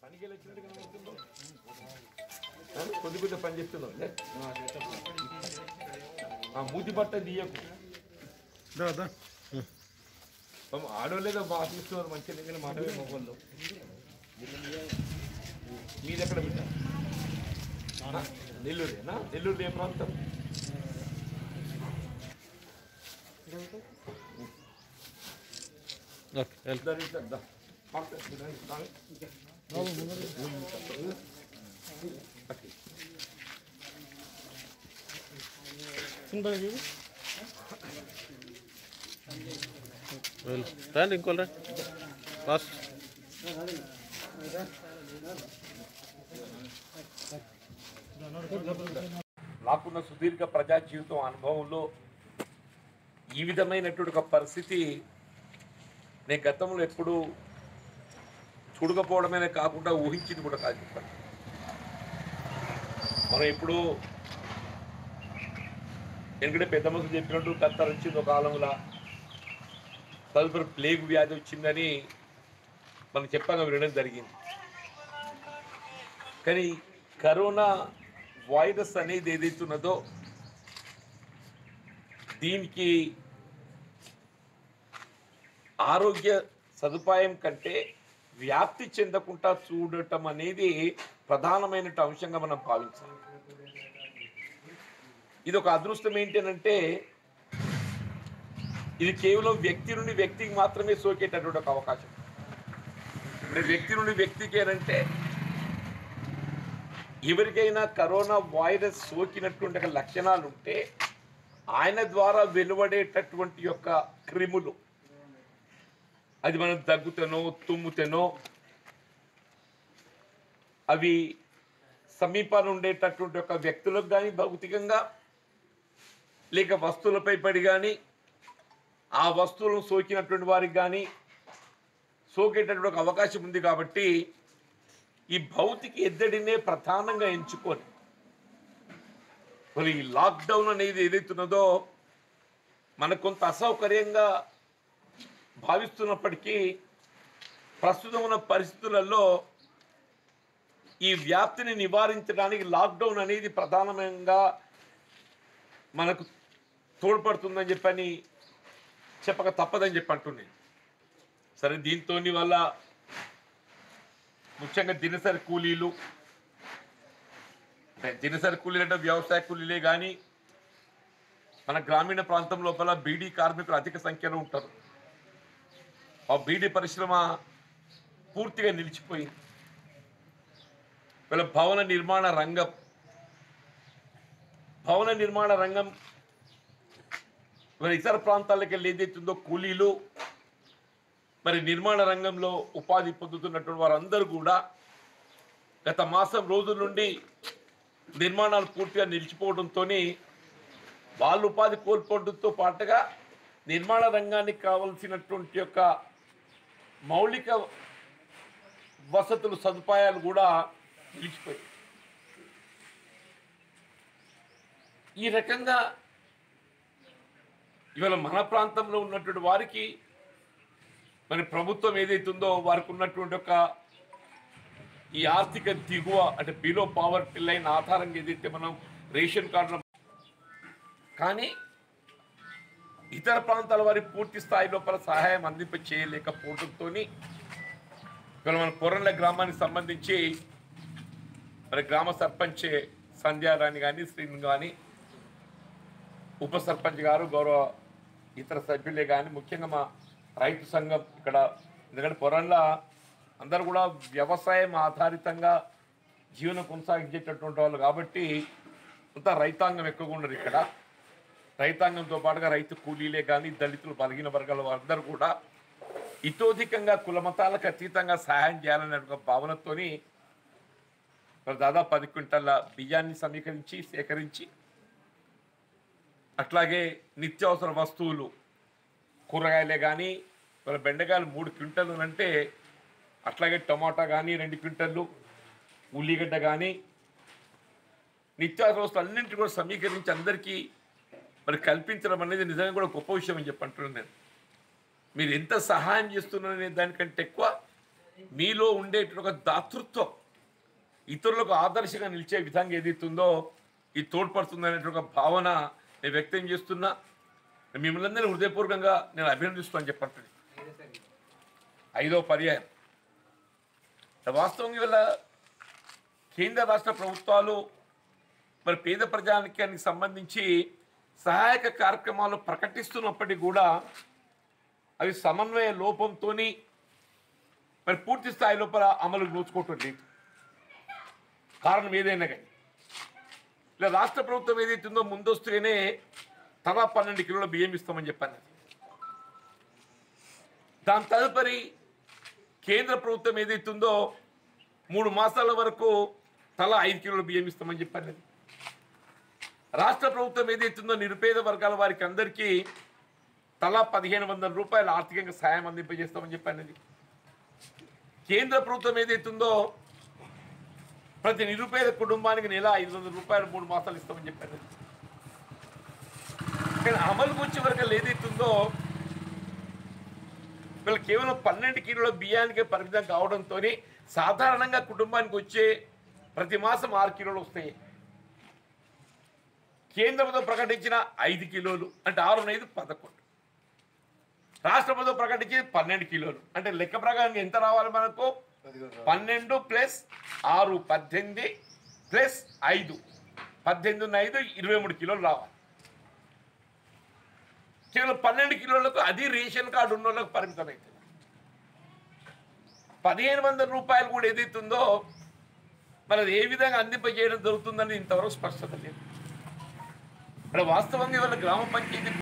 పనికి వెళ్ళి వచ్చినట్టు కనబడుతున్నావు. ఆ, కొద్ది కొద్ది పని చేస్తున్నావు లే. ఆ మూతి బట్ట తీయకు దా దా పాపం ఆడవాళ్ళేదో బాగా చూస్తున్నారు మంచిగా దగ్గర మాటవే మొగోళ్ళు మీది ఎక్కడ బిడ్డ ఆ, నెల్లూరేనా నెల్లూరు ఏ ప్రాంతం ఓకే వెల్ దా, దా, దా. పాపం, దా, దా. ఓకే. వెల్ రండి ఇంకోళ్ళు రండి ఫాస్ట్ నాకున్న సుదీర్ఘ ప్రజా జీవితం అనుభవంలో ఈ విధమైనటువంటి ఒక పరిస్థితి నేను గతంలో ఎప్పుడు చూడకపోవడమే కాకుండా ఊహించింది కూడా కాదు చెప్పండి మనం ఇప్పుడు ఎందుకంటే పెద్ద మనుషులు చెప్పినట్టు కత్తర్ వచ్చింది ఒక కాలంలో తదుపరి ప్లేగ్ వ్యాధి వచ్చిందని మనం చెప్పాక వినడం జరిగింది కానీ కరోనా వైరస్ అనేది ఏదైతున్నదో దీనికి ఆరోగ్య సదుపాయం కంటే వ్యాప్తి చెందకుండా చూడటం అనేది ప్రధానమైన అంశంగా మనం భావించాలి ఇది ఒక అదృష్టం ఏంటంటే ఇది కేవలం వ్యక్తి నుండి వ్యక్తికి మాత్రమే సోకేటటువంటి ఒక అవకాశం అంటే వ్యక్తి నుండి వ్యక్తికి అంటే ఎవరికైనా కరోనా వైరస్ సోకినటువంటి ఒక లక్షణాలు ఉంటే ఆయన ద్వారా వెలువడేటటువంటి యొక్క క్రిములు అది మనం దగ్గుతేనో తుమ్ముతేనో అవి సమీపాన్ని ఉండేటటువంటి ఒక వ్యక్తులకు కానీ భౌతికంగా లేక వస్తువులపై పడి కానీ ఆ వస్తువులను సోకినటువంటి వారికి కానీ సోకేటటువంటి ఒక అవకాశం ఉంది కాబట్టి ఈ భౌతిక ఎద్దడినే ప్రధానంగా ఎంచుకొని మరి ఈ లాక్డౌన్ అనేది ఏదైతున్నదో మనకు కొంత అసౌకర్యంగా భావిస్తున్నప్పటికీ ప్రస్తుతం ఉన్న పరిస్థితులలో ఈ వ్యాప్తిని నివారించడానికి లాక్డౌన్ అనేది ప్రధానంగా మనకు తోడ్పడుతుందని చెప్పని చెప్పక తప్పదని చెప్పి అంటున్నాను సరే దీంతో వల్ల ముఖ్యంగా దినసరి కూలీలు అంటే దినసరి కూలీలు అంటే వ్యవసాయ కూలీలే కానీ మన గ్రామీణ ప్రాంతం లోపల బీడీ కార్మికులు అధిక సంఖ్యలో ఉంటారు ఆ బీడీ పరిశ్రమ పూర్తిగా నిలిచిపోయింది వీళ్ళ భవన నిర్మాణ రంగం భవన నిర్మాణ రంగం మరి ఇతర ప్రాంతాలకు వెళ్ళి ఏదైతుందో కూలీలు మరి నిర్మాణ రంగంలో ఉపాధి పొందుతున్నటువంటి వారందరూ కూడా గత మాసం రోజుల నుండి నిర్మాణాలు పూర్తిగా నిలిచిపోవడంతో వాళ్ళు ఉపాధి కోల్పోవడంతో పాటుగా నిర్మాణ రంగానికి కావలసినటువంటి యొక్క మౌలిక వసతులు సదుపాయాలు కూడా నిలిచిపోయాయి ఈ రకంగా ఇవాళ మన ప్రాంతంలో ఉన్నటువంటి వారికి మరి ప్రభుత్వం ఏదైతుందో వారికి ఉన్నటువంటి ఒక ఈ ఆర్థిక దిగువ అంటే బిలో పావర్టీ లైన్ ఆధారంగా ఏదైతే మనం రేషన్ కార్డుల కానీ ఇతర ప్రాంతాల వారికి పూర్తి స్థాయి లోపల సహాయం అందింప చేయలేకపోవడంతో ఇవాళ మన కొరంల గ్రామానికి సంబంధించి మరి గ్రామ సర్పంచ్ సంధ్యారాణి కానీ శ్రీని కానీ ఉప సర్పంచ్ గారు గౌరవ ఇతర సభ్యులే కానీ ముఖ్యంగా మా రైతు సంఘం ఇక్కడ ఎందుకంటే పొరంలో అందరూ కూడా వ్యవసాయం ఆధారితంగా జీవనం కొనసాగించేటటువంటి వాళ్ళు కాబట్టి అంతా రైతాంగం ఎక్కువగా ఉన్నారు ఇక్కడ రైతాంగంతో పాటుగా రైతు కూలీలే కానీ దళితులు బలిగిన వర్గాల వారందరూ కూడా ఇతోధికంగా కులమతాలకు అతీతంగా సహాయం చేయాలనే ఒక భావనతోని మరి దాదాపు పది క్వింటాల బియ్యాన్ని సమీకరించి సేకరించి అట్లాగే నిత్యావసర వస్తువులు కూరగాయలే కానీ మన బెండకాయలు మూడు క్వింటలు అంటే అట్లాగే టమాటా కానీ రెండు క్వింటళ్ళు ఉల్లిగడ్డ కానీ నిత్యావసర వస్తువులు అన్నింటినీ కూడా సమీకరించి అందరికీ మరి కల్పించడం అనేది నిజంగా కూడా గొప్ప విషయం అని చెప్పి అంటున్నాను నేను మీరు ఎంత సహాయం చేస్తున్నారనే దానికంటే ఎక్కువ మీలో ఉండేటువంటి ఒక దాతృత్వం ఇతరులకు ఆదర్శంగా నిలిచే విధంగా ఏదైతుందో ఇది తోడ్పడుతుంది అనేటువంటి ఒక భావన నేను వ్యక్తం చేస్తున్నా మిమ్మల్ని అందరినీ హృదయపూర్వకంగా నేను అభినందిస్తున్నాను చెప్పండి ఐదో పర్యాయం వాస్తవంగా ఇవాళ కేంద్ర రాష్ట్ర ప్రభుత్వాలు మరి పేద ప్రజానికానికి సంబంధించి సహాయక కార్యక్రమాలు ప్రకటిస్తున్నప్పటికీ కూడా అవి సమన్వయ లోపంతో మరి పూర్తి స్థాయి లోపల అమలు నోచుకోవటం లేదు కారణం ఏదైనా కానీ ఇలా రాష్ట్ర ప్రభుత్వం ఏదైతుందో ముందస్తుగానే తలా పన్నెండు కిలోల బియ్యం ఇస్తామని చెప్పాను దాని తదుపరి కేంద్ర ప్రభుత్వం ఏదైతుందో మూడు మాసాల వరకు తలా ఐదు కిలోల బియ్యం ఇస్తామని చెప్పాను రాష్ట్ర ప్రభుత్వం ఏదైతుందో నిరుపేద వర్గాల వారికి అందరికీ తలా పదిహేను వందల రూపాయలు ఆర్థికంగా సాయం అందింపజేస్తామని చెప్పాను కేంద్ర ప్రభుత్వం ఏదైతుందో ప్రతి నిరుపేద కుటుంబానికి నెల ఐదు వందల రూపాయలు మూడు మాసాలు ఇస్తామని చెప్పారు కానీ అమలుకు వచ్చే వరకు ఏదైతుందో వీళ్ళు కేవలం పన్నెండు కిలోల బియ్యానికే పరిమితం కావడంతో సాధారణంగా కుటుంబానికి వచ్చే ప్రతి మాసం ఆరు కిలోలు వస్తాయి కేంద్ర ప్రభుత్వం ప్రకటించిన ఐదు కిలోలు అంటే ఆరు ఐదు పదకొండు రాష్ట్ర ప్రభుత్వం ప్రకటించింది పన్నెండు కిలోలు అంటే లెక్క ప్రకారం ఎంత రావాలి మనకు పన్నెండు ప్లస్ ఆరు పద్దెనిమిది ప్లస్ ఐదు పద్దెనిమిది ఉన్న ఐదు ఇరవై మూడు కిలోలు రావాలి కేవలం పన్నెండు కిలోలకు అది రేషన్ కార్డు ఉన్న వాళ్ళకి పరిమితం అవుతుంది పదిహేను వందల రూపాయలు కూడా ఏదైతుందో మరి అది ఏ విధంగా అందింపజేయడం జరుగుతుందని ఇంతవరకు స్పష్టత లేదు ఇక్కడ వాస్తవంగా ఇవాళ గ్రామ పంచాయతీ